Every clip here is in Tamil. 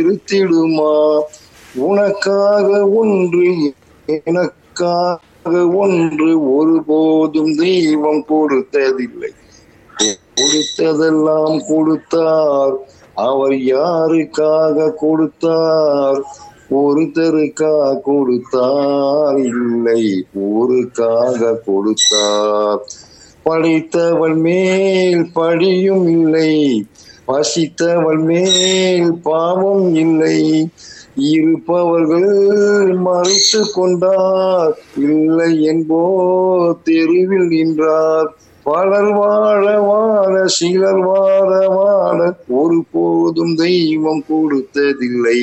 இருத்திடுமா உனக்காக ஒன்று எனக்காக ஒன்று ஒருபோதும் தெய்வம் கொடுத்ததில்லை கொடுத்ததெல்லாம் கொடுத்தார் அவர் யாருக்காக கொடுத்தார் ஒருத்தருக்கா கொடுத்தார் இல்லை ஊருக்காக கொடுத்தார் படைத்தவள் மேல் படியும் இல்லை பசித்தவள் மேல் பாவம் இல்லை இருப்பவர்கள் மறைத்து கொண்டார் இல்லை என்போ தெருவில் நின்றார் பலர் வாழ வாழ சிலர் வாழ வாழ ஒரு போதும் தெய்வம் கொடுத்ததில்லை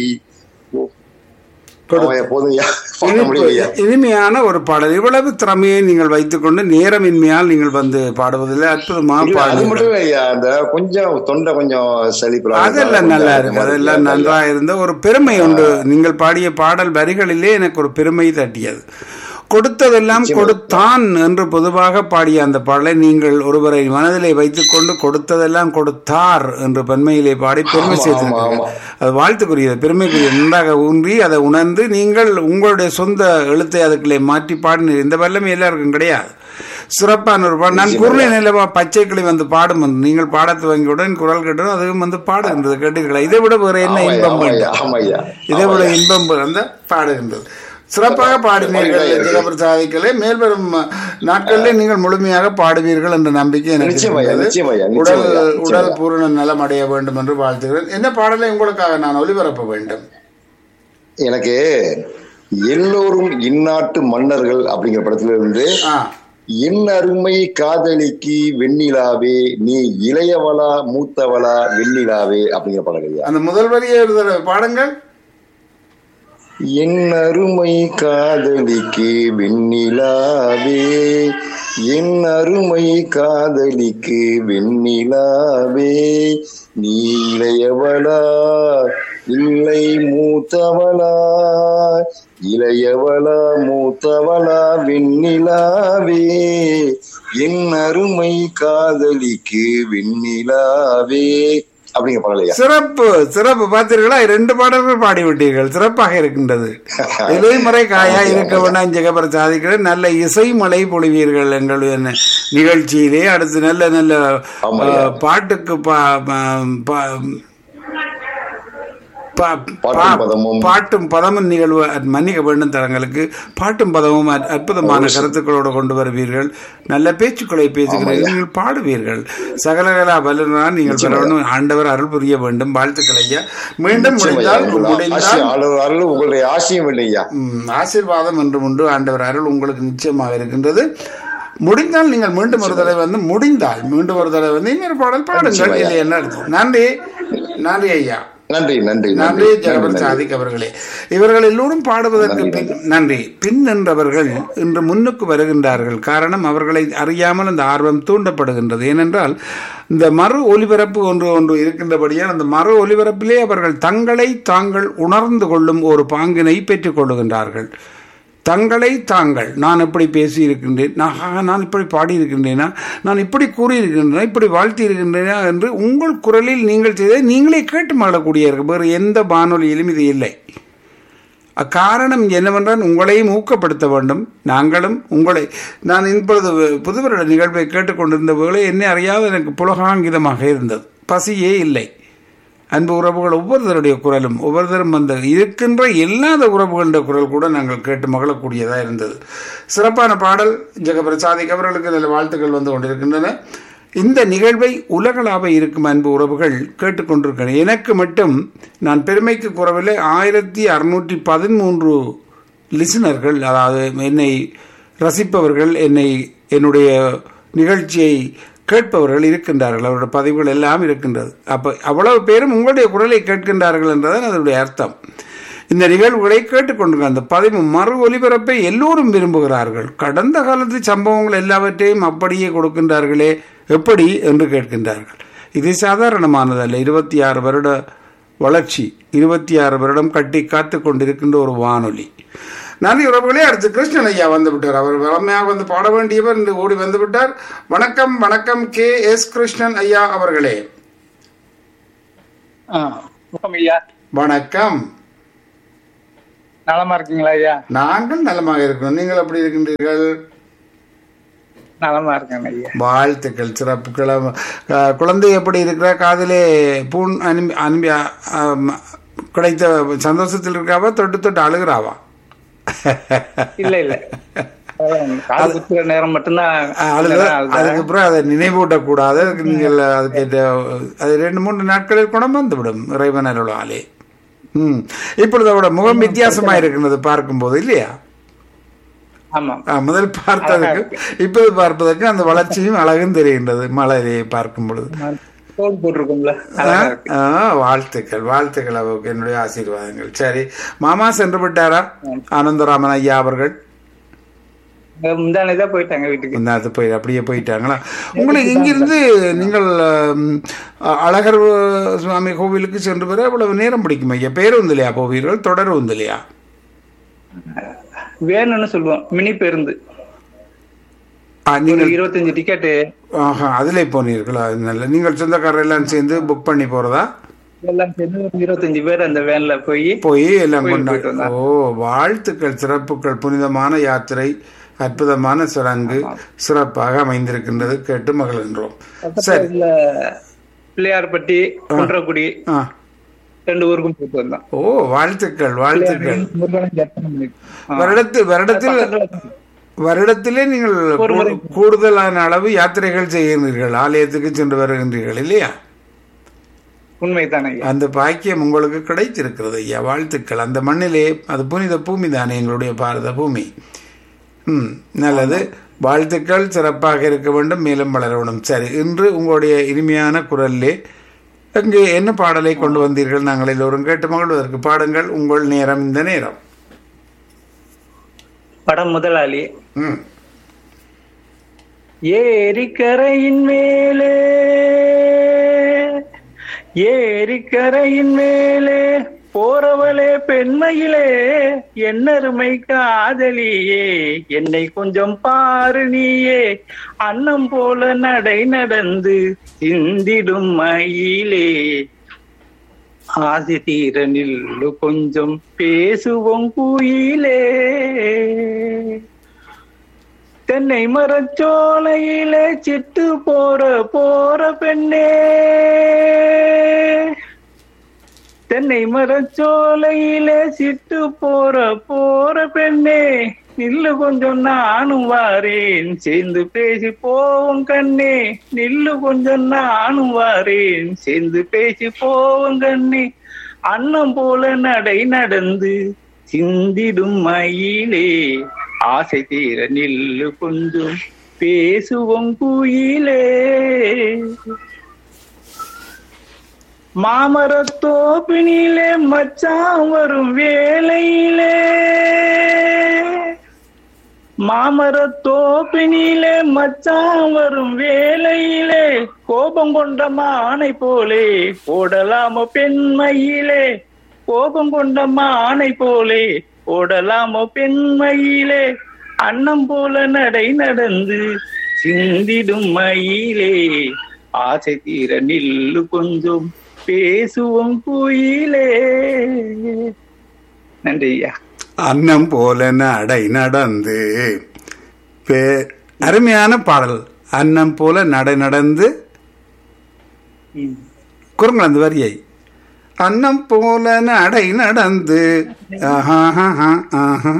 ஆமாய்யா, போதும்யா பாட முடியலையா இனிப்பு- இனிமையான ஒரு பாடல் இவ்வளவு திறமையை நீங்கள் வைத்துக்கொண்டு நேரமின்மையால் நீங்கள் வந்து பாடுவதில் அற்புதமா இல்ல, அது பாடுங்கள் மட்டும் இல்லையா அந்த கொஞ்சம் தொண்டை கொஞ்சம் சலிப்பு அதெல்லாம் நல்லா இருக்கு அதெல்லாம் நன்றா இருந்த ஒரு பெருமை உண்டு நீங்கள் பாடிய பாடல் வரிகளிலே எனக்கு ஒரு பெருமை தட்டியது கொடுத்ததெல்லாம் கொடுத்தான் என்று பொதுவாக பாடிய அந்த பாடலை நீங்கள் ஒருவரை மனதிலே வைத்துக்கொண்டு கொடுத்ததெல்லாம் கொடுத்தார் என்று பெண்மையிலே பாடி பெருமை ஆமா, சேர்த்திருக்கிறீர்கள் ஆமா. அது வாழ்த்துக்குரியது பெருமைக்குரிய நன்றாக ஊன்றி அதை உணர்ந்து நீங்கள் உங்களுடைய சொந்த எழுத்தை அதுக்குள்ளே மாற்றி பாடினீர் இந்த வல்லமை எல்லாருக்கும் கிடையாது சிறப்பான ஒரு பாடல் நான் குரலை நிலவா பச்சை கிளி வந்து பாடும் வந்து நீங்கள் பாட துவங்கியுடன் குரல் கேட்டதும் அதுவும் வந்து பாடுகின்றது கேட்டீர்களா இதை விட வேற என்ன இன்பம் வேண்டும் ஆமாய்யா இதை விட இன்பம் அந்த பாடுகின்றது சிறப்பாக பாடினீர்கள் ஜெகபிரசாதிகளே மேல்வரும் நாட்களில் நீங்கள் முழுமையாக பாடுவீர்கள் என்ற நம்பிக்கை எனக்கு நிச்சயமாய்யா, இருக்கிறது. நிச்சயமாய்யா, உடல் நிச்சயமாய்யா, உடல் நிச்சயமாய்யா. பூரண நலம் அடைய வேண்டும் என்று வாழ்த்துகிறேன் என்ன பாடலை உங்களுக்காக நான் ஒளிபரப்ப வேண்டும் எனக்கு எல்லோரும் இந்நாட்டு மன்னர்கள் அப்படிங்கிற படத்துல இருந்து ஆ என் அருமை காதலிக்கு வெண்ணிலாவே நீ இளையவளா மூத்தவளா வெண்ணிலாவே அப்படிங்கிற படம் ஐயா அந்த முதல் வரியை ஒரு தடவை பாடுங்கள் என் அருமை காதலிக்கு வெண்ணிலாவே என் அருமை காதலிக்கு வெண்ணிலாவே நீ இளையவளா இல்லை மூத்தவளா இளையவளா மூத்தவளா வெண்ணிலாவே என் அருமை காதலிக்கு வெண்ணிலாவே அப்படிங்கிற படலையா சிறப்பு சிறப்பு பார்த்தீர்களா ரெண்டு பாடல்கள் பாடிவிட்டீர்கள் சிறப்பாக இருக்கின்றது இலைமறை காயா இருக்க வேண்டாம் ஜெகபர சாதிக்கிறேன் நல்ல இசை மழை பொழிவீர்கள் எங்களுடைய ந- நிகழ்ச்சியிலே அடுத்து நல்ல நல்ல ஆமாய்யா. அஹ், பாட்டுக்கு பா- பா- பா- பா- பாட்டும் பா- பதமும். பாட்டும் பதமும் நிகழ்வு அ- மன்னிக்க வேண்டும் தரங்களுக்கு பாட்டும் பதமும் அற்- அற்புதமான கருத்துக்களோடு கொண்டு வருவீர்கள் நல்ல பேச்சுக்களை பேசுகிறீர்கள் நீங்கள் பாடுவீர்கள் சகலகலா வல்லுநராக நீங்கள் பெற வேண்டும் ஆண்டவர் அருள் புரிய வேண்டும் வாழ்த்துக்கள் ஐயா மீண்டும் முடிந்தால் முடிந்தால் அருள் உங்களுடைய ஆசையும் இல்லையா ம், ஆசீர்வாதம் என்றும் உண்டு ஆண்டவர் அருள் உங்களுக்கு நிச்சயமாக இருக்கின்றது முடிந்தால் நீங்கள் மீண்டும் ஒரு தடவை வந்து முடிந்தால் மீண்டும் ஒரு தடவை வந்து இன்னொரு பாடல் பாடுங்கள் நிச்சயமா. இல்லை என்ன அர்த்தம் நன்றி நன்றி ஐயா நன்றி நன்றி நன்றி நன்றி ஜெகபர் நன்றி. சாதிக் அவர்களே இவர்கள் எல்லோரும் பாடுவதற்கு பின் நன்றி பின் நின்றவர்கள் இன்று முன்னுக்கு வருகின்றார்கள் காரணம் அவர்களை அறியாமல் அந்த ஆர்வம் தூண்டப்படுகின்றது ஏனென்றால் இந்த மறு ஒலிபரப்பு ஒன்று ஒன்று இருக்கின்றபடியால் அந்த மறு ஒலிபரப்பிலே அவர்கள் தங்களை தாங்கள் உணர்ந்து கொள்ளும் ஒரு பாங்கினை பெற்றுக் கொள்ளுகின்றார்கள் தங்களை தாங்கள் நான் இப்படி பேசி இருக்கின்றேன் நான் ஆஹா, நான் இப்படி பாடி இருக்கின்றேனா நான் இப்படி கூறியிருக்கின்றேனா இப்படி வாழ்த்தி இருக்கின்றேனா என்று உங்கள் குரலில் நீங்கள் செய்த நீங்களே கேட்டு மாளக்கூடிய வேறு எந்த வானொலியிலும் இது இல்லை அக்காரணம் என்னவென்றால் உங்களையும் ஊக்கப்படுத்த வேண்டும் நாங்களும் உங்களை நான் இப்பொழுது புதுவருட நிகழ்வை கேட்டுக்கொண்டிருந்த வேளை என்னை அறியாத எனக்கு புலகாங்கிதமாக இருந்தது பசியே இல்லை அன்பு உறவுகள் ஒவ்வொருத்தருடைய குரலும் ஒவ்வொருத்தரும் அந்த இருக்கின்ற இல்லாத உறவுகளுடைய குரல் கூட நாங்கள் கேட்டு மகிழக்கூடியதாக இருந்தது சிறப்பான பாடல் ஜெகபிரசாதிக் அவர்களுக்கு நல்ல வாழ்த்துக்கள் வந்து கொண்டிருக்கின்றன இந்த நிகழ்வை உலகளாவ இருக்கும் அன்பு உறவுகள் கேட்டுக்கொண்டிருக்கிறேன் எனக்கு மட்டும் நான் பெருமைக்கு குறவில்லை ஆயிரத்தி அறுநூற்றி பதிமூன்று லிசனர்கள் அதாவது என்னை ரசிப்பவர்கள் என்னை என்னுடைய நிகழ்ச்சியை கேட்பவர்கள் இருக்கின்றார்கள் அவருடைய பதிவுகள் எல்லாம் இருக்கின்றது அப்போ அவ்வளவு பேரும் உங்களுடைய குரலை கேட்கின்றார்கள் என்றதான் அதனுடைய அர்த்தம் இந்த நிகழ்வுகளை கேட்டுக்கொண்டிருக்க அந்த பதிவு மறு ஒலிபரப்பை எல்லோரும் விரும்புகிறார்கள் கடந்த காலத்து சம்பவங்கள் எல்லாவற்றையும் அப்படியே கொடுக்கின்றார்களே எப்படி என்று கேட்கின்றார்கள் இது சாதாரணமானதல்ல இருபத்தி ஆறு வருட வளர்ச்சி இருபத்தி ஆறு வருடம் கட்டி காத்து கொண்டிருக்கின்ற ஒரு வானொலி நன்றி உறவுகளே அடுத்து கிருஷ்ணன் ஐயா வந்து விட்டார் அவர் வளமையாக வந்து பாட வேண்டியவர் இன்று ஓடி வந்து விட்டார் வணக்கம் வணக்கம் கே எஸ் கிருஷ்ணன் ஐயா அவர்களே ஆ, வணக்கம் ஐயா வணக்கம் நலமா இருக்கீங்களா ஐயா நாங்கள் நலமாக இருக்கிறோம் நீங்கள் எப்படி இருக்கின்றீர்கள் நலமா இருக்கேன் ஐயா வாழ்த்துக்கள் சிறப்பு கிளம்ப அஹ், குழந்தை எப்படி இருக்கிறா காதிலே பூன் அனுப்பி அனுப்பி அஹ், கிடைத்த சந்தோஷத்தில் இருக்காவா தொட்டு தொட்டு அழுகிறாவா இல்ல இல்ல அதான் காது குத்துற நேரம் மட்டும்தான் அழுத இல்லைன்னா அழுதா. அதுக்கப்புறம் அதை நினைவூட்டக்கூடாது அதுக்கு நீங்கள் அதுக்கு ஏற்ற- அது ரெண்டு மூன்று நாட்களில் குணம் வந்துவிடும் இறைவன் அருளாலே ம் இப்பொழுது அவரோட முகம் வித்தியாசமா இருக்கின்றது பார்க்கும்போது இல்லையா ஆமா ஆ, முதல் பார்த்ததுக்கு இப்போது பார்ப்பதற்கு அந்த வளர்ச்சியும் அழகும் தெரிகின்றது மலரையை பார்க்கும் பொழுது தோல் போட்டிருக்கோம்ல ஆ, அழகா இருக்கு. ஆ, வாழ்த்துக்கள் வாழ்த்துக்கள் அவருக்கு என்னுடைய ஆசீர்வாதங்கள் சரி மாமா சென்று விட்டாரா ஆனந்தராமன் ஐயா அவர்கள் முந்தானேதான் போயிட்டாங்க வீட்டுக்கு இந்த அது போய் அப்படியே போயிட்டாங்களா உங்களுக்கு இங்கிருந்து நீங்கள் ம், அ- அழகர் சுவாமி கோவிலுக்கு சென்று வர அவ்வளவு நேரம் பிடிக்கும் ஐயா பேருந்து இல்லையா போவீர்கள் தொடரும் இல்லையா வேணும்னு சொல்லுவோம் மினி பேருந்து ஆ, ஒரு நீங்கள் இருபத்தஞ்சு டிக்கெட்டு ஆஹா அதிலே போனீர்களா அது நல்ல நீங்கள் சொந்தக்காரர் எல்லாம் சேர்ந்து புக் பண்ணி போறதா எல்லாம் சேர்ந்து ஒரு இருபத்தஞ்சு பேர் அந்த வேன்ல போய் போய் எல்லாம் கோயில் கொண்டாடு போயிட்டு ஓ வாழ்த்துக்கள் சிறப்புகள் புனிதமான யாத்திரை அற்புதமான சுரங்கு சிறப்பாக அமைந்திருக்கின்றது கேட்டு மகிழ்கின்றோம் சரி பக்கத்துல பிள்ளையார்பட்டி குன்றக்குடி ஆ ரெண்டு ஊருக்கும் போயிட்டு வந்தோம் ஓ வாழ்த்துக்கள் வாழ்த்துக்கள் முருகனை தரிசனம் பண்ணிட்டு. ஆ. வருடத்தில் வருடத்தில் பக்கத்துல வருடத்திலே நீங்கள் ஒரு முறை. கூ- கூடுதலான அளவு யாத்திரைகள் செய்கின்றீர்கள் ஆலயத்துக்கு சென்று வருகின்றீர்கள் இல்லையா உண்மைதானே ஐயா அந்த பாக்கியம் உங்களுக்கு கிடைத்திருக்கிறது ஐயா வாழ்த்துக்கள் அந்த மண்ணிலே அது புனித பூமி தானே எங்களுடைய பாரத பூமி ம் நல்லது வாழ்த்துக்கள் சிறப்பாக இருக்க வேண்டும் மேலும் வளர வேண்டும் சரி இன்று உங்களுடைய இனிமையான குரலிலே அங்கே என்ன பாடலை கொண்டு வந்தீர்கள் நாங்கள் எல்லோரும் கேட்டு மகிழ்வதற்கு பாடுங்கள் உங்கள் நேரம் இந்த நேரம் படம் முதலாளி ம் ஏரிக்கரையின் மேலே ஏரிக்கரையின் மேலே போறவளே பெண்மையிலே என்னருமை காதலியே என்னை கொஞ்சம் பாரு நீயே அன்னம் போல நடை நடந்து சிந்திடும் மயிலே ஆதி தீர நில்லு கொஞ்சம் பேசுவோம் குயிலே தென்னை மரச்சோலையிலே சிட்டு போற போற பெண்ணே தென்னை மரச்சோலையிலே சிட்டு போற போற பெண்ணே நில்லு கொஞ்சம் நானும் வாரேன் சேர்ந்து பேசி போவோம் கண்ணே நில்லு கொஞ்சம் நானும் வாரேன் சேர்ந்து பேசி போவோம் கண்ணே அன்னம் போல நடை நடந்து சிந்திடும் மயிலே ஆசை தீர நில்லு கொஞ்சம் பேசுவோம் குயிலே மாமரத்தோப்பினிலே மச்சான் வரும் வேலையிலே மாமரத்தோப்பினிலே மச்சான் வரும் வேலையிலே கோபம் கொண்ட மானை போலே ஓடலாமோ பெண்மையிலே கோபம் கொண்ட மானை போலே ஓடலாமோ பெண்மையிலே அன்னம் போல நடை நடந்து சிந்திடும் மயிலே ஆசை தீர நில்லு கொஞ்சம் பேசுவோம் குயிலே நன்றி ஐயா அன்னம் போல நடை நடந்து பே அருமையான பாடல் அன்னம் போல நடை நடந்து ம். குறுங்கள் அந்த வரியை அன்னம் போல நடை நடந்து ஆஹாஹாஹா, ஆஹா,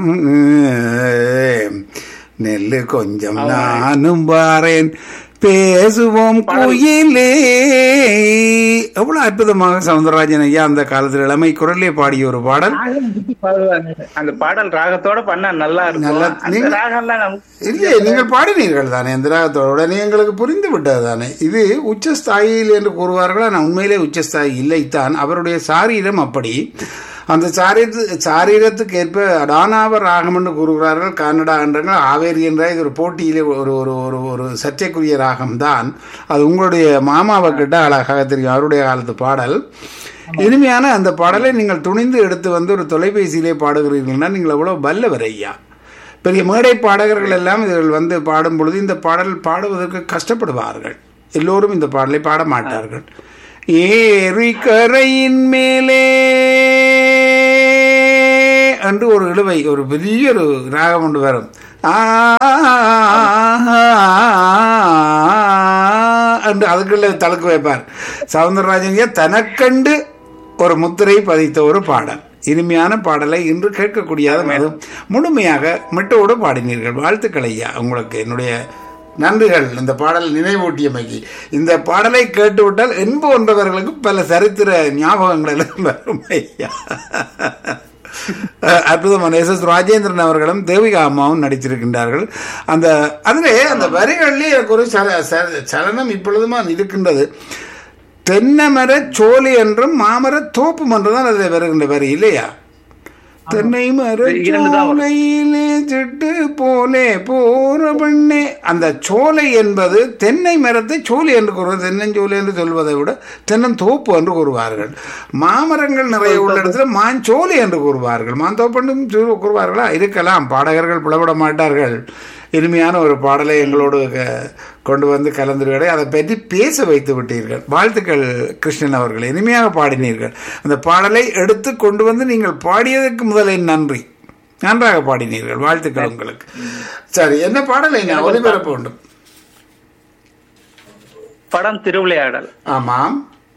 நெல்லு கொஞ்சம் நானும் பாரேன் பேசுவோம் குயிலே எவ்வளவு அற்புதமாக சவுந்தரராஜன் ஐயா அந்த காலத்தில் இளமை குரலே பாடிய ஒரு பாடல் ராகம் எப்படி பாடுவாங்க? அந்த பாடல் ராகத்தோட பண்ணா நல்லா நல்லா- இருக்கும் அந்த நீங்க- ராகம்லாம் நமக்கு இல்லையே நீங்கள் பாடினீர்கள் தானே இந்த ராகத்தோட உடனே எங்களுக்கு புரிந்து விட்டது தானே இது உச்சஸ்தாயில் என்று கூறுவார்கள் ஆனால் உண்மையிலே உச்சஸ்தாயி இல்லைத்தான் அவருடைய சாரீரம் அப்படி அந்த சாரீரத்து சாரீரத்துக்கு ஏற்ப அடானாவ ராகம் என்று கூறுகிறார்கள் கன்னடா என்றால் ஆவேரி என்ற இது ஒரு போட்டியிலே ஒரு ஒரு ஒரு ஒரு சர்ச்சைக்குரிய ராகம் தான் அது உங்களுடைய மாமாவை கிட்ட அழகாக தெரியும் அவருடைய காலத்து பாடல் இனிமையான அந்த பாடலை நீங்கள் துணிந்து எடுத்து வந்து ஒரு தொலைபேசியிலே பாடுகிறீர்கள்னா நீங்கள் எவ்வளவு வல்லவர் ஐயா பெரிய மேடை பாடகர்கள் எல்லாம் இதில் வந்து பாடும் பொழுது இந்த பாடல் பாடுவதற்கு கஷ்டப்படுவார்கள் எல்லோரும் இந்த பாடலை பாட மாட்டார்கள் ஏரி கரையின் மேலே என்று ஒரு இழுவை ஒரு பெரிய ஒரு ராகம் ஒன்று வரும் ஆ என்று அதுக்குள்ள தழுக்கு வைப்பார் சவுந்தரராஜன் தனக்கண்டு ஒரு முத்திரை பதித்த ஒரு பாடல் இனிமையான பாடலை இன்று கேட்கக்கூடியது அதுவும் முழுமையாக மிட்டோடு பாடினீர்கள் வாழ்த்துக்கள் ஐயா உங்களுக்கு என்னுடைய நன்றிகள் இந்த பாடல் நினைவூட்டியமைக்கு இந்த பாடலை கேட்டுவிட்டால் என்பு போன்றவர்களுக்கு பல சரித்திர ஞாபகங்கள் எல்லாம் வரும் ஐயா அஹ் அற்புதமான எஸ் எஸ் ராஜேந்திரன் அவர்களும் தேவிகா அம்மாவும் நடித்திருக்கின்றார்கள் அந்த அதிலே அந்த வரிகளிலே எனக்கு ஒரு சல சல- சலனம் இப்பொழுதுமா இருக்கின்றது தென்னைமர சோலை என்றும் மாமர தோப்பும் என்றுதான் அதில் வருகின்ற வரி இல்லையா தென்னை மர இரண்டு தான் வரும். சோலையிலே சிட்டு போலே போற பெண்ணே அந்த சோலை என்பது தென்னை மரத்தை சோலை என்று கூறுவது தென்னஞ்சோலை என்று சொல்வதை விட தென்னந்தோப்பு என்று கூறுவார்கள் மாமரங்கள் நிறைய உள்ள இடத்துல மாஞ்சோலை என்று கூறுவார்கள் மாந்தோப்பு என்று சொல்லு- கூறுவார்களா இருக்கலாம் பாடகர்கள் புலப்பட மாட்டார்கள் இனிமையான ஒரு பாடலை எங்களோடு க- கொண்டு வந்து கலந்துரையாடி அதை பற்றி பேச வைத்து விட்டீர்கள் வாழ்த்துக்கள் கிருஷ்ணன் அவர்கள் இனிமையாக பாடினீர்கள் அந்த பாடலை எடுத்து கொண்டு வந்து நீங்கள் பாடியதற்கு முதலில் நன்றி நன்றாக பாடினீர்கள் வாழ்த்துக்கள் உங்களுக்கு சரி என்ன பாடலை நான் ஒளிபரப்ப வேண்டும் படம் திருவிளையாடல் ஆமாம்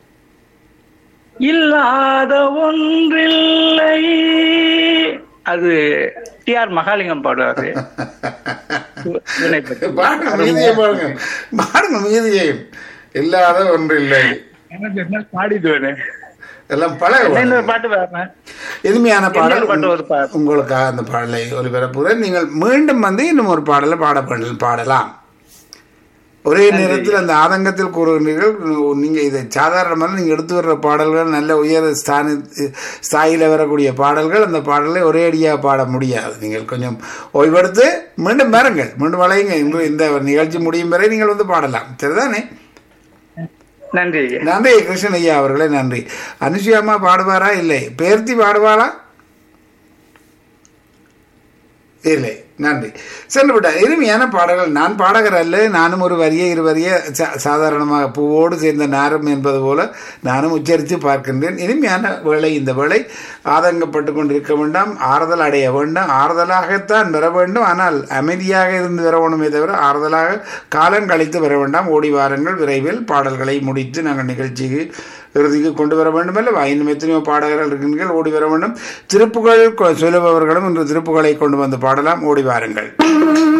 இல்லாத ஒன்றில்லை அது டி ஆர் மகாலிங்கம் பாடுவாரு இவனை பற்றி. பாடுங்க மீதியை பாடுங்க பாடுங்க மீதியையும் இல்லாத ஒன்று இல்லை எனக்கு என்ன பாடிடுவேனே எல்லாம் பழக இன்னொரு பாட்டு பாடுறேன் இனிமையான பாடல் இன்னொரு பாட்டு ஒரு பாட்டு. உங்களுக்காக அந்த பாடலை ஒலிபரப்புகிறேன் நீங்கள் மீண்டும் வந்து இன்னும் ஒரு பாடலை பாட பாடலாம் ஒரே நேரத்தில் அந்த ஆதங்கத்தில் கூறுகின்றீர்கள் நீங்க இதை சாதாரணமாக நீங்க எடுத்து வர்ற பாடல்கள் நல்ல உயர் ஸ்தான ஸ்தாயில வரக்கூடிய பாடல்கள் அந்த பாடலை ஒரே அடியாக பாட முடியாது நீங்கள் கொஞ்சம் ஓய்வெடுத்து மீண்டும் பாருங்கள் மீண்டும் வளையுங்க இன்று இந்த நிகழ்ச்சி முடியும் வரை நீங்கள் வந்து பாடலாம் சரிதானே நன்றி ஐயா. நன்றி கிருஷ்ணன் ஐயா அவர்களே நன்றி அனுசுயாமா பாடுவாரா இல்லை பேர்த்தி பாடுவாளா இல்லை நன்றி சென்று விட்டார் இனிமையான பாடல்கள் நான் பாடகர் அல்ல நானும் ஒரு வரியை இரு வரியை சா- சாதாரணமாக பூவோடு சேர்ந்த நாரம் என்பது போல நானும் உச்சரித்து பார்க்கின்றேன் இனிமையான வேலை இந்த வேலை ஆதங்கப்பட்டு கொண்டிருக்க வேண்டாம் ஆறுதல் அடைய வேண்டாம் ஆறுதலாகத்தான் வர வேண்டும் ஆனால் அமைதியாக இருந்து வர வேண்டுமே தவிர ஆறுதலாக காலம் கழித்து வர வேண்டாம் ஓடி வாருங்கள் விரைவில் பாடல்களை முடித்து நாங்கள் நிகழ்ச்சிக்கு இறுதிக்கு கொண்டு வர வேண்டும் அல்லவா இன்னும் எத்தனையோ பாடகர்கள் இருக்கின்றீர்கள் ஓடி வர வேண்டும் திருப்புகள் கொ- சொல்லுபவர்களும் இன்று திருப்புகளை கொண்டு வந்து பாடலாம் ஓடி வாருங்கள்